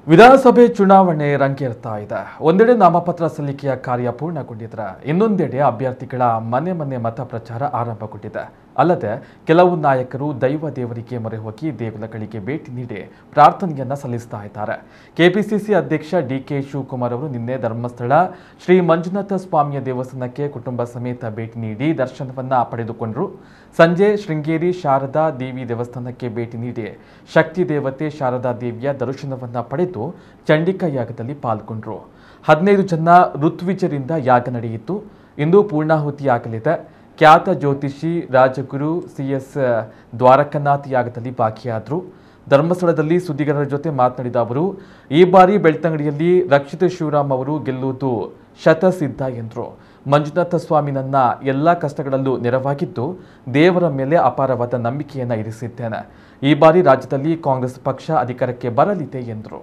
ವಿಧಾನಸಭೆ ಚುನಾವಣೆ ರಂಗೇರ್ತಾ ಇದೆ ಒಂದೆಡೆ ನಾಮಪತ್ರ ಸಲ್ಲಿಕೆಯ ಕಾರ್ಯ ಪೂರ್ಣಗೊಂಡಿದ್ರೆ ಇನ್ನೊಂದೆಡೆ ಅಭ್ಯರ್ಥಿಗಳ ಮನೆ ಮನೆ ಮತ ಪ್ರಚಾರ ಆರಂಭಗೊಂಡಿದೆ ಅಲ್ಲದೆ ಕೆಲವು ನಾಯಕರು ದೈವ ದೇವರಿಗೆ ಮೊರೆ ಹೋಗಿ ದೇಗುಲಗಳಿಗೆ ಭೇಟಿ ನೀಡಿ ಪ್ರಾರ್ಥನೆಯನ್ನ ಸಲ್ಲಿಸ್ತಾ ಇದ್ದಾರೆ ಕೆಪಿಸಿಸಿ ಅಧ್ಯಕ್ಷ ಡಿಕೆ ಶಿವಕುಮಾರ್ ಅವರು ನಿನ್ನೆ ಧರ್ಮಸ್ಥಳ ಶ್ರೀ ಮಂಜುನಾಥ ಸ್ವಾಮಿಯ ದೇವಸ್ಥಾನಕ್ಕೆ ಕುಟುಂಬ ಸಮೇತ ಭೇಟಿ ನೀಡಿ ದರ್ಶನವನ್ನ ಪಡೆದುಕೊಂಡರು ಸಂಜೆ ಶೃಂಗೇರಿ ಶಾರದಾ ದೇವಿ ದೇವಸ್ಥಾನಕ್ಕೆ ಭೇಟಿ ನೀಡಿ ಶಕ್ತಿ ದೇವತೆ ಶಾರದಾ ದೇವಿಯ ದರ್ಶನವನ್ನ ಪಡೆದು ಚಂಡಿಕಾ ಯಾಗದಲ್ಲಿ ಪಾಲ್ಗೊಂಡ್ರು ಹದಿನೈದು ಜನ ಋತ್ವಿಜರಿಂದ ಯಾಗ ನಡೆಯಿತು ಇಂದು ಪೂರ್ಣಾಹುತಿಯಾಗಲಿದೆ ಖ್ಯಾತ ಜ್ಯೋತಿಷಿ ರಾಜಗುರು ಸಿ ಎಸ್ ದ್ವಾರಕನಾಥ್ ಯಾಗದಲ್ಲಿ ಭಾಗಿಯಾದರು ಧರ್ಮಸ್ಥಳದಲ್ಲಿ ಸುದ್ದಿಗಾರರ ಜೊತೆ ಮಾತನಾಡಿದ ಅವರು ಈ ಬಾರಿ ಬೆಳ್ತಂಗಡಿಯಲ್ಲಿ ರಕ್ಷಿತ ಶಿವರಾಮ್ ಅವರು ಗೆಲ್ಲುವುದು ಶತಸಿದ್ಧ ಎಂದರು ಮಂಜುನಾಥ ಸ್ವಾಮಿ ನನ್ನ ಎಲ್ಲ ಕಷ್ಟಗಳಲ್ಲೂ ನೆರವಾಗಿದ್ದು ದೇವರ ಮೇಲೆ ಅಪಾರವಾದ ನಂಬಿಕೆಯನ್ನು ಇರಿಸಿದ್ದೇನೆ ಈ ಬಾರಿ ರಾಜ್ಯದಲ್ಲಿ ಕಾಂಗ್ರೆಸ್ ಪಕ್ಷ ಅಧಿಕಾರಕ್ಕೆ ಬರಲಿದೆ ಎಂದರು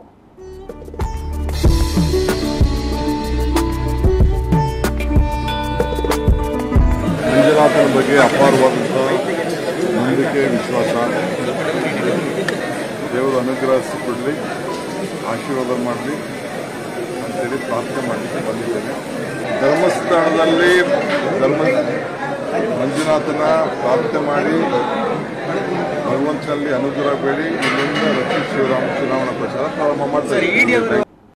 ಮಂಜುನಾಥನ ಬಗ್ಗೆ ಅಪಾರವಾದಂಥ ನಂಬಿಕೆ ವಿಶ್ವಾಸ ದೇವರು ಅನುಗ್ರಹ ಕೊಡಲಿ ಆಶೀರ್ವಾದ ಮಾಡಲಿ ಅಂತೇಳಿ ಪ್ರಾರ್ಥನೆ ಮಾಡಲಿಕ್ಕೆ ಬಂದಿದ್ದೇನೆ ಧರ್ಮಸ್ಥಳದಲ್ಲಿ ಧರ್ಮ ಮಂಜುನಾಥನ ಪ್ರಾರ್ಥನೆ ಮಾಡಿ ಭಗವಂತನಲ್ಲಿ ಅನುಗ್ರಹ ಬೇಡಿ ಇಲ್ಲಿಂದ ರಕ್ಷಿ ಶಿವರಾಮ ಚುನಾವಣಾ ಪ್ರಚಾರ ಪ್ರಾರಂಭ ಮಾಡ್ತಾರೆ